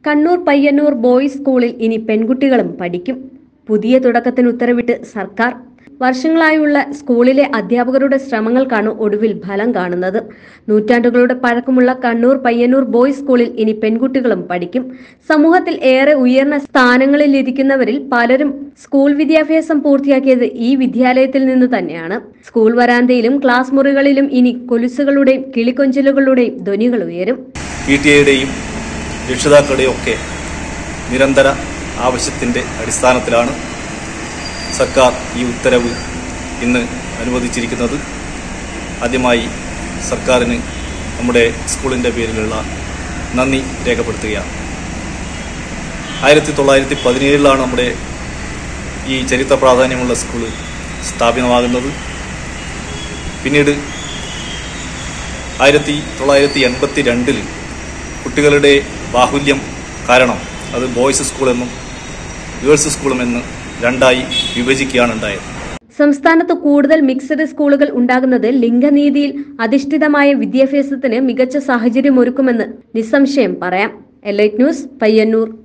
Kannur Payyanur boys സ്കൂളിൽ ഇനി പെൺകുട്ടികളും പഠിക്കും പുതിയ തുടക്കത്തിന് ഉത്തരവിട്ട് സർക്കാർ വർഷങ്ങളായുള്ള സ്കൂളിലെ അധ്യാപകരുടെ ശ്രമങ്ങൾക്കാണ് ഒടുവിൽ ഫലം കാണുന്നത് നൂറ്റാണ്ടുകളുടെ പഴക്കമുള്ള കണ്ണൂർ പയ്യന്നൂർ ബോയ്സ് സ്കൂളിൽ ഇനി പെൺകുട്ടികളും പഠിക്കും സമൂഹത്തിൽ ഏറെ ഉയർന്ന സ്ഥാനങ്ങളിൽ ഇരിക്കുന്നവരിൽ പലരും സ്കൂൾ വിദ്യാഭ്യാസം പൂർത്തിയാക്കിയത് ഈ വിദ്യാലയത്തിൽ നിന്ന് തന്നെയാണ് സ്കൂൾ വരാന്തയിലും ക്ലാസ് മുറികളിലും ഇനി കൊലുസുകളുടെയും കിളിക്കൊഞ്ചലുകളുടെയും ധ്വനികൾ ഉയരും പി ടി എയുടെയും രക്ഷിതാക്കളുടെയും ഒക്കെ നിരന്തര ആവശ്യത്തിൻ്റെ അടിസ്ഥാനത്തിലാണ് സർക്കാർ ഈ ഉത്തരവ് ഇന്ന് അനുവദിച്ചിരിക്കുന്നത് ആദ്യമായി സർക്കാരിന് നമ്മുടെ സ്കൂളിൻ്റെ പേരിലുള്ള നന്ദി രേഖപ്പെടുത്തുകയാണ് ആയിരത്തി തൊള്ളായിരത്തി പതിനേഴിലാണ് നമ്മുടെ ഈ ചരിത്ര പ്രാധാന്യമുള്ള സ്കൂൾ സ്ഥാപിതമാകുന്നത് പിന്നീട് ആയിരത്തി തൊള്ളായിരത്തി എൺപത്തി രണ്ടിൽ കുട്ടികളുടെ ബാഹുല്യം കാരണം അത് ബോയ്സ് സ്കൂളെന്നും ഗേൾസ് സ്കൂളുമെന്ന് രണ്ടായി വിഭജിക്കുകയാണ് ഉണ്ടായത് സംസ്ഥാനത്ത് കൂടുതൽ മിക്സഡ് സ്കൂളുകൾ ഉണ്ടാകുന്നത് ലിംഗനീതിയിൽ അധിഷ്ഠിതമായ വിദ്യാഭ്യാസത്തിന് മികച്ച സാഹചര്യമൊരുക്കുമെന്ന് നിസ്സംശയം പറയാം എലൈറ്റ് ന്യൂസ് പയ്യന്നൂർ